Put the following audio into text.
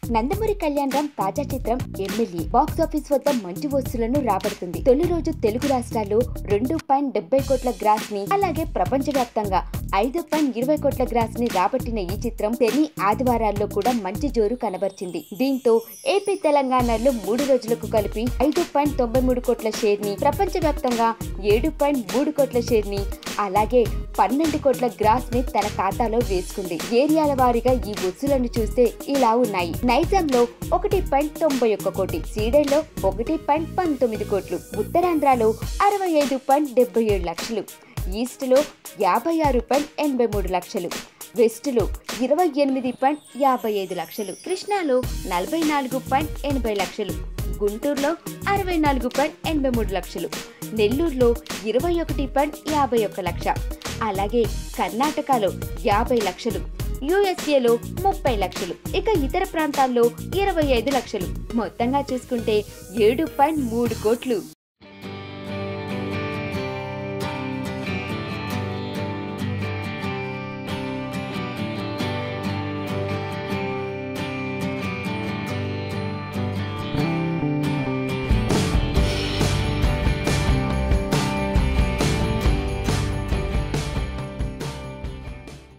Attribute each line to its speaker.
Speaker 1: నందమూరి కళ్యాణ్ రామ్ తాజా చిత్రం MLA box office వద్ద మంచి వస్తువులను రాబడుతుంది తొలి రోజు తెలుగు రాష్ట్రాల్లో రెండు పాయింట్ డెబ్బై కోట్ల గ్రాస్ ని అలాగే ప్రపంచవ్యాప్తంగా ఐదు పాయింట్ ఇరవై కోట్ల గ్రాస్ ని రాబట్టిన ఈ చిత్రం శని ఆదివారాల్లో కూడా మంచి జోరు కనబర్చింది దీంతో ఏపీ తెలంగాణలో మూడు రోజులకు కలిపి ఐదు పాయింట్ తొంభై మూడు కోట్ల షేర్ ని ప్రపంచవ్యాప్తంగా ఏడు పాయింట్ మూడు కోట్ల షేర్ ని అలాగే పన్నెండు కోట్ల గ్రాస్ ని తన ఖాతాలో వేసుకుంది ఏరియాల వారీగా ఈ వసూలను చూస్తే ఇలా ఉన్నాయి నైజాంలో ఒకటి పాయింట్ తొంభై ఒక్క కోటి సీడెల్లో ఒకటి పాయింట్ పంతొమ్మిది కోట్లు ఉత్తరాంధ్రలో అరవై ఐదు పాయింట్ డెబ్బై ఏడు లక్షలు ఈస్ట్లో యాభై ఆరు పాయింట్ ఎనభై మూడు లక్షలు వెస్ట్లో ఇరవై ఎనిమిది పాయింట్ యాభై ఐదు లక్షలు కృష్ణాలో నలభై నాలుగు పాయింట్ ఎనభై లక్షలు గుంటూరులో అరవై నాలుగు పాయింట్ ఎనభై మూడు లక్షలు నెల్లూరులో ఇరవై ఒకటి పాయింట్ యాభై ఒక్క లక్ష అలాగే కర్ణాటకలో యాభై లక్షలు యుఎస్ఏలో ముప్పై లక్షలు ఇక ఇతర ప్రాంతాల్లో ఇరవై ఐదు లక్షలు మొత్తంగా చూసుకుంటే ఏడు పాయింట్ మూడు కోట్లు